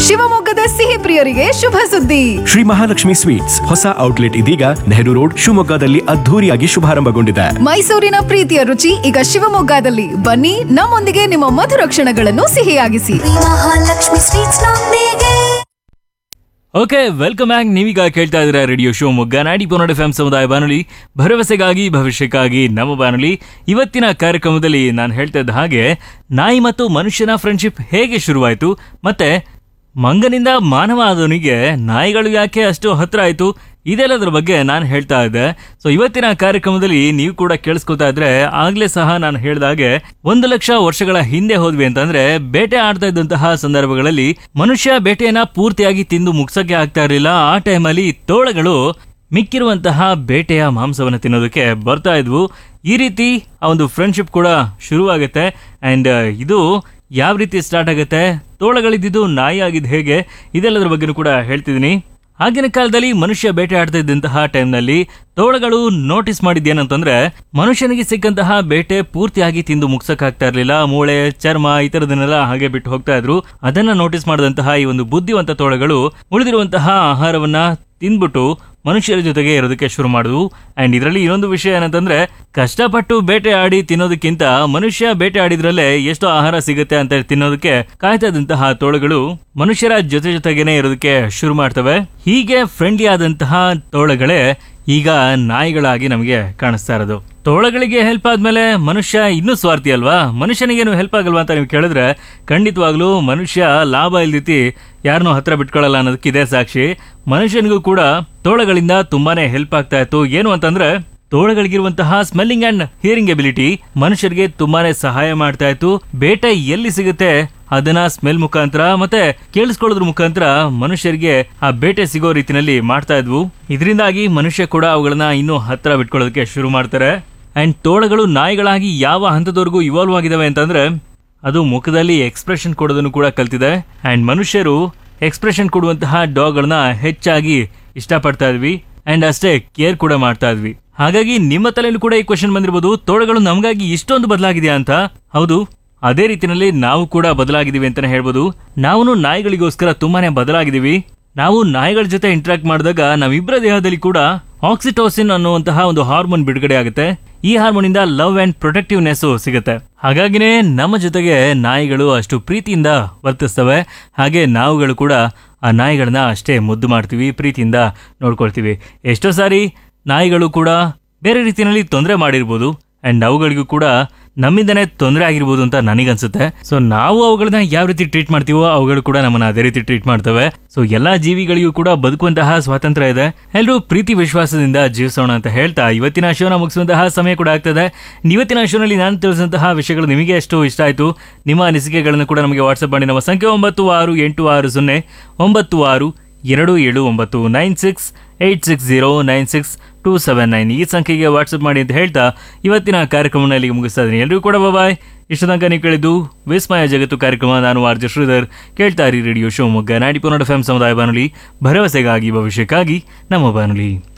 ಶಿವಮೊಗ್ಗದ ಸಿಹಿ ಪ್ರಿಯರಿಗೆ ಶುಭ ಸುದ್ದಿ ಶ್ರೀ ಮಹಾಲಕ್ಷ್ಮಿ ಸ್ವೀಟ್ಸ್ ಹೊಸ ಔಟ್ಲೆಟ್ ಇದೀಗ ನೆಹರು ರೋಡ್ ಶಿವಮೊಗ್ಗದಲ್ಲಿ ಅದ್ಧೂರಿಯಾಗಿ ಶುಭಾರಂಭಗೊಂಡಿದೆ ಮೈಸೂರಿನ ಪ್ರೀತಿಯ ರುಚಿ ಈಗ ಶಿವಮೊಗ್ಗದಲ್ಲಿ ಬನ್ನಿ ನಮ್ಮೊಂದಿಗೆ ನಿಮ್ಮ ಮಧುರ ಕ್ಷಣಗಳನ್ನು ಸಿಹಿಯಾಗಿಸಿ ಮಹಾಲಕ್ಷ್ಮಿ ಸ್ವೀಟ್ಸ್ ನೊಂದಿಗೆ ಓಕೆ ವೆಲ್ಕಮ್ ಬ್ಯಾಕ್ ನೀವೀಗ ಕೇಳ್ತಾ ಇದ್ದೀರಾ ರೇಡಿಯೋ ಶೋ ಮೊಗ್ಗ ನಾಡಿ ಪೊನ್ನಡ ಎಫ್ ಸಮುದಾಯ ಬಾನುಲಿ ಭರವಸೆಗಾಗಿ ಭವಿಷ್ಯಕ್ಕಾಗಿ ನಮ್ಮ ಬಾನುಲಿ ಇವತ್ತಿನ ಕಾರ್ಯಕ್ರಮದಲ್ಲಿ ನಾನು ಹೇಳ್ತಾ ಇದ್ದ ಹಾಗೆ ನಾಯಿ ಮತ್ತು ಮನುಷ್ಯನ ಫ್ರೆಂಡ್ಶಿಪ್ ಹೇಗೆ ಶುರುವಾಯಿತು ಮತ್ತೆ ಮಂಗನಿಂದ ಮಾನವ ಆದವನಿಗೆ ನಾಯಿಗಳು ಯಾಕೆ ಅಷ್ಟು ಹತ್ರ ಆಯಿತು ಇದೆಲ್ಲದರ ಬಗ್ಗೆ ನಾನು ಹೇಳ್ತಾ ಇದ್ದೆ ಸೊ ಇವತ್ತಿನ ಕಾರ್ಯಕ್ರಮದಲ್ಲಿ ನೀವು ಕೂಡ ಕೇಳಿಸ್ಕೊತಾ ಇದ್ರೆ ಆಗ್ಲೇ ಸಹ ನಾನು ಹೇಳ್ದಾಗೆ ಒಂದು ಲಕ್ಷ ವರ್ಷಗಳ ಹಿಂದೆ ಹೋದ್ವಿ ಅಂತಂದ್ರೆ ಬೇಟೆ ಆಡ್ತಾ ಇದ್ದಂತಹ ಸಂದರ್ಭಗಳಲ್ಲಿ ಮನುಷ್ಯ ಬೇಟೆಯನ್ನ ಪೂರ್ತಿಯಾಗಿ ತಿಂದು ಮುಗ್ಸಕ್ಕೆ ಆಗ್ತಾ ಇರಲಿಲ್ಲ ಆ ಟೈಮಲ್ಲಿ ತೋಳಗಳು ಮಿಕ್ಕಿರುವಂತಹ ಬೇಟೆಯ ಮಾಂಸವನ್ನು ತಿನ್ನೋದಕ್ಕೆ ಬರ್ತಾ ಇದ್ವು ಈ ರೀತಿ ಆ ಒಂದು ಫ್ರೆಂಡ್ಶಿಪ್ ಕೂಡ ಶುರುವಾಗುತ್ತೆ ಅಂಡ್ ಇದು ಯಾವ ರೀತಿ ಸ್ಟಾರ್ಟ್ ಆಗುತ್ತೆ ತೋಳಗಳಿದ್ದು ನಾಯಿ ಆಗಿದ್ದು ಹೇಗೆ ಇದೆಲ್ಲದರ ಬಗ್ಗೆನೂ ಕೂಡ ಹೇಳ್ತಿದ್ದೀನಿ ಆಗಿನ ಕಾಲದಲ್ಲಿ ಮನುಷ್ಯ ಬೇಟೆ ಆಡ್ತಾ ಇದ್ದಂತಹ ಟೈಮ್ನಲ್ಲಿ ತೋಳಗಳು ನೋಟಿಸ್ ಮಾಡಿದ್ದೇನಂತಂದ್ರೆ ಮನುಷ್ಯನಿಗೆ ಸಿಕ್ಕಂತಹ ಬೇಟೆ ಪೂರ್ತಿಯಾಗಿ ತಿಂದು ಮುಗ್ಸಕ್ಕಾಗ್ತಾ ಇರಲಿಲ್ಲ ಮೂಳೆ ಚರ್ಮ ಈ ತರದನ್ನೆಲ್ಲ ಹಾಗೆ ಬಿಟ್ಟು ಹೋಗ್ತಾ ಇದ್ರು ಅದನ್ನ ನೋಟಿಸ್ ಮಾಡಿದಂತಹ ಈ ಒಂದು ಬುದ್ಧಿವಂತ ತೋಳಗಳು ಉಳಿದಿರುವಂತಹ ಆಹಾರವನ್ನ ತಿಂದ್ಬಿಟ್ಟು ಮನುಷ್ಯರ ಜೊತೆಗೆ ಇರೋದಕ್ಕೆ ಶುರು ಮಾಡುದು ಅಂಡ್ ಇದರಲ್ಲಿ ಇನ್ನೊಂದು ವಿಷಯ ಏನಂತಂದ್ರೆ ಕಷ್ಟಪಟ್ಟು ಬೇಟೆ ಆಡಿ ತಿನ್ನೋದಕ್ಕಿಂತ ಮನುಷ್ಯ ಬೇಟೆ ಆಡಿದ್ರಲ್ಲೇ ಎಷ್ಟು ಆಹಾರ ಸಿಗುತ್ತೆ ಅಂತ ತಿನ್ನೋದಕ್ಕೆ ಕಾಯ್ತಾ ಇದ್ದಂತಹ ತೋಳಗಳು ಮನುಷ್ಯರ ಜೊತೆ ಜೊತೆಗೇನೆ ಇರೋದಕ್ಕೆ ಶುರು ಮಾಡ್ತವೆ ಹೀಗೆ ಫ್ರೆಂಡ್ಲಿ ಆದಂತಹ ತೋಳಗಳೇ ಈಗ ನಾಯಿಗಳಾಗಿ ನಮಗೆ ಕಾಣಿಸ್ತಾ ಇರೋದು ತೋಳಗಳಿಗೆ ಹೆಲ್ಪ್ ಆದ್ಮೇಲೆ ಮನುಷ್ಯ ಇನ್ನೂ ಸ್ವಾರ್ಥಿ ಅಲ್ವಾ ಮನುಷ್ಯನಿಗೇನು ಹೆಲ್ಪ್ ಆಗಲ್ವಾ ಅಂತ ನೀವು ಕೇಳಿದ್ರೆ ಖಂಡಿತವಾಗ್ಲೂ ಮನುಷ್ಯ ಲಾಭ ಇಲ್ದಿತಿ ಯಾರನ್ನೂ ಹತ್ರ ಬಿಟ್ಕೊಳ್ಳಲ್ಲ ಅನ್ನೋದಕ್ಕೆ ಇದೇ ಸಾಕ್ಷಿ ಮನುಷ್ಯನಿಗೂ ಕೂಡ ತೋಳಗಳಿಂದ ತುಂಬಾನೇ ಹೆಲ್ಪ್ ಆಗ್ತಾ ಇತ್ತು ಏನು ಅಂತಂದ್ರೆ ತೋಳಗಳಿಗಿರುವಂತಹ ಸ್ಮೆಲ್ಲಿಂಗ್ ಅಂಡ್ ಹಿಯರಿಂಗ್ ಎಬಿಲಿಟಿ ಮನುಷ್ಯರಿಗೆ ತುಂಬಾನೇ ಸಹಾಯ ಮಾಡ್ತಾ ಇತ್ತು ಬೇಟೆ ಎಲ್ಲಿ ಸಿಗುತ್ತೆ ಅದನ್ನ ಸ್ಮೆಲ್ ಮುಖಾಂತರ ಮತ್ತೆ ಕೇಳಿಸ್ಕೊಳ್ಳೋದ್ರ ಮುಖಾಂತರ ಮನುಷ್ಯರಿಗೆ ಆ ಬೇಟೆ ಸಿಗೋ ರೀತಿನಲ್ಲಿ ಮಾಡ್ತಾ ಇದ್ವು ಇದರಿಂದಾಗಿ ಮನುಷ್ಯ ಕೂಡ ಅವುಗಳನ್ನ ಇನ್ನೂ ಹತ್ರ ಬಿಟ್ಕೊಳ್ಳೋದಕ್ಕೆ ಶುರು ಮಾಡ್ತಾರೆ ಅಂಡ್ ತೋಳಗಳು ನಾಯಿಗಳಾಗಿ ಯಾವ ಹಂತದವರೆಗೂ ಇವಾಲ್ವ್ ಆಗಿದಾವೆ ಅಂತಂದ್ರೆ ಅದು ಮುಖದಲ್ಲಿ ಎಕ್ಸ್ಪ್ರೆಷನ್ ಕೊಡೋದನ್ನು ಕೂಡ ಕಲ್ತಿದೆ ಅಂಡ್ ಮನುಷ್ಯರು ಎಕ್ಸ್ಪ್ರೆಷನ್ ಕೊಡುವಂತಹ ಡಾಗ್ಗಳನ್ನ ಹೆಚ್ಚಾಗಿ ಇಷ್ಟಪಡ್ತಾ ಇದ್ವಿ ಅಂಡ್ ಅಷ್ಟೇ ಕೇರ್ ಕೂಡ ಮಾಡ್ತಾ ಇದ್ವಿ ಹಾಗಾಗಿ ನಿಮ್ಮ ತಲೆಯಲ್ಲೂ ಕೂಡ ಈ ಕ್ವಶನ್ ಬಂದಿರಬಹುದು ತೋಳಗಳು ನಮಗಾಗಿ ಇಷ್ಟೊಂದು ಬದಲಾಗಿದೆಯಾ ಅಂತ ಹೌದು ಅದೇ ರೀತಿಯಲ್ಲಿ ನಾವು ಕೂಡ ಬದಲಾಗಿದ್ದೀವಿ ಅಂತಾನೆ ಹೇಳ್ಬೋದು ನಾವು ನಾಯಿಗಳಿಗೋಸ್ಕರ ತುಂಬಾನೇ ಬದಲಾಗಿದ್ದೀವಿ ನಾವು ನಾಯಿಗಳ ಜೊತೆ ಇಂಟರಾಕ್ಟ್ ಮಾಡಿದಾಗ ನಾವಿಬ್ಬರ ದೇಹದಲ್ಲಿ ಕೂಡ ಆಕ್ಸಿಟೋಸಿನ್ ಅನ್ನುವಂತಹ ಒಂದು ಹಾರ್ಮೋನ್ ಬಿಡುಗಡೆ ಆಗುತ್ತೆ ಈ ಹಾರ್ಮೋನ್ ಇಂದ ಲವ್ ಅಂಡ್ ಪ್ರೊಟೆಕ್ಟಿವ್ನೆಸ್ ಸಿಗುತ್ತೆ ಹಾಗಾಗಿನೇ ನಮ್ಮ ಜೊತೆಗೆ ನಾಯಿಗಳು ಅಷ್ಟು ಪ್ರೀತಿಯಿಂದ ವರ್ತಿಸ್ತವೆ ಹಾಗೆ ನಾವುಗಳು ಕೂಡ ಆ ನಾಯಿಗಳನ್ನ ಅಷ್ಟೇ ಮುದ್ದು ಮಾಡ್ತೀವಿ ಪ್ರೀತಿಯಿಂದ ನೋಡ್ಕೊಳ್ತೀವಿ ಎಷ್ಟೋ ಸಾರಿ ನಾಯಿಗಳು ಕೂಡ ಬೇರೆ ರೀತಿಯಲ್ಲಿ ತೊಂದರೆ ಮಾಡಿರ್ಬೋದು ಅಂಡ್ ಅವುಗಳಿಗೂ ಕೂಡ ನಮ್ಮಿಂದನೇ ತೊಂದರೆ ಆಗಿರ್ಬೋದು ಅಂತ ನನಗನ್ಸುತ್ತೆ ಸೊ ನಾವು ಅವುಗಳನ್ನ ಯಾವ ರೀತಿ ಟ್ರೀಟ್ ಮಾಡ್ತೀವೋ ಅವುಗಳು ಕೂಡ ನಮ್ಮನ್ನ ಅದೇ ರೀತಿ ಟ್ರೀಟ್ ಮಾಡ್ತವೆ ಸೊ ಎಲ್ಲಾ ಜೀವಿಗಳಿಗೂ ಕೂಡ ಬದುಕುವಂತಹ ಸ್ವಾತಂತ್ರ್ಯ ಇದೆ ಎಲ್ಲರೂ ಪ್ರೀತಿ ವಿಶ್ವಾಸದಿಂದ ಜೀವಿಸೋಣ ಅಂತ ಹೇಳ್ತಾ ಇವತ್ತಿನ ಶೋನ ಮುಗಿಸುವಂತಹ ಸಮಯ ಕೂಡ ಆಗ್ತದೆ ಇವತ್ತಿನ ಶೋನಲ್ಲಿ ನಾನು ತಿಳಿಸಿದಂತಹ ವಿಷಯಗಳು ನಿಮಗೆ ಎಷ್ಟು ಇಷ್ಟ ಆಯಿತು ನಿಮ್ಮ ಅನಿಸಿಕೆಗಳನ್ನು ಕೂಡ ನಮಗೆ ವಾಟ್ಸಪ್ ಮಾಡಿ ನಮ್ಮ ಸಂಖ್ಯೆ ಒಂಬತ್ತು ಆರು ಎಂಟು ಆರು ಸೊನ್ನೆ ಒಂಬತ್ತು ಆರು ಎರಡು ಏಳು ಒಂಬತ್ತು nine six eight six zero nine six two seven nine ಈ ಸಂಖ್ಯೆಗೆ ವಾಟ್ಸಪ್ ಮಾಡಿ ಅಂತ ಹೇಳ್ತಾ ಇವತ್ತಿನ ಕಾರ್ಯಕ್ರಮನ ಇಲ್ಲಿಗೆ ಮುಗಿಸ್ತಾ ಇದ್ದೀನಿ ಎಲ್ಲರಿಗೂ ಕೂಡ ಬಾಯ್ ಇಷ್ಟು ತನಕ ನೀವು ಕೇಳಿದ್ದು ವಿಸ್ಮಯ ಜಗತ್ತು ಕಾರ್ಯಕ್ರಮ ನಾನು ಆರ್ ಜೆ ಶ್ರೀಧರ್ ಕೇಳ್ತಾ ಇರಿ ರೇಡಿಯೋ ಶಿವಮೊಗ್ಗ ನಾಡಿ ಪುನಡ ಎಫ್ ಸಮುದಾಯ ಬಾನುಲಿ ಭರವಸೆಗಾಗಿ ಭವಿಷ್ಯಕ್ಕಾಗಿ ನಮ್ಮ ಬಾನುಲಿ